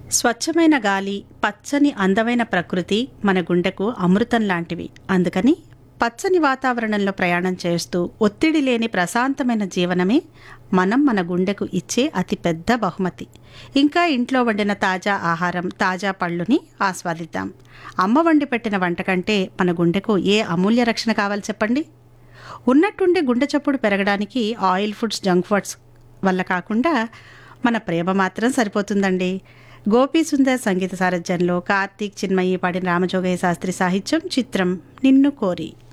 స్వచ్ఛమైన గాలి పచ్చని అందమైన ప్రకృతి మన గుండెకు అమృతం లాంటివి అందుకని పచ్చని వాతావరణంలో ప్రయాణం చేస్తూ ఒత్తిడి లేని ప్రశాంతమైన జీవనమే మనం మన గుండెకు ఇచ్చే అతిపెద్ద బహుమతి ఇంకా ఇంట్లో వండిన తాజా ఆహారం తాజా పళ్ళుని ఆస్వాదిద్దాం అమ్మ వండి పెట్టిన వంట కంటే మన గుండెకు ఏ అమూల్య రక్షణ కావాలి చెప్పండి ఉన్నట్టుండి గుండె చప్పుడు పెరగడానికి ఆయిల్ ఫుడ్స్ జంక్ ఫుడ్స్ వల్ల కాకుండా మన ప్రేమ మాత్రం సరిపోతుందండి గోపీ సుందర్ సంగీత సారథ్యంలో కార్తీక్ చిన్మయి పాడిన రామజోగయ్య శాస్త్రి సాహిత్యం చిత్రం నిన్ను కోరి